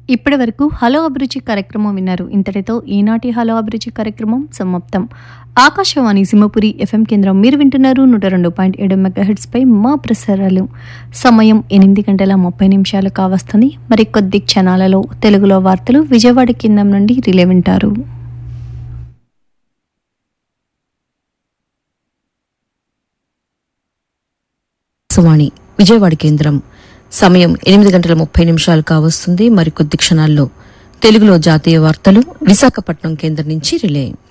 ఇప్పటి వరకు హలో అభిరుచి కార్యక్రమం విన్నారు ఇంతటితో ఈనాటి హలో అభిరుచి కార్యక్రమం సమాప్తం ఆకాశవాణి సింహపురి ఎఫ్ఎం కేంద్రం మీరు వింటున్నారు నూట రెండు పాయింట్ ఏడు మెగాహెడ్స్ పై మా ప్రసారాలు సమయం ఎనిమిది గంటల ముప్పై నిమిషాలు కావస్తుంది మరి కొద్ది క్షణాలలో తెలుగులో వార్తలు విజయవాడ కేంద్రం నుండి రిలే వింటారు ఆకాశవాణి విజయవాడ కేంద్రం సమయం ఎనిమిది గంటల ముప్పై నిమిషాలు కావస్తుంది మరికొద్ది క్షణాల్లో తెలుగులో జాతీయ వార్తలు విశాఖపట్నం కేంద్రం నుంచి రిలే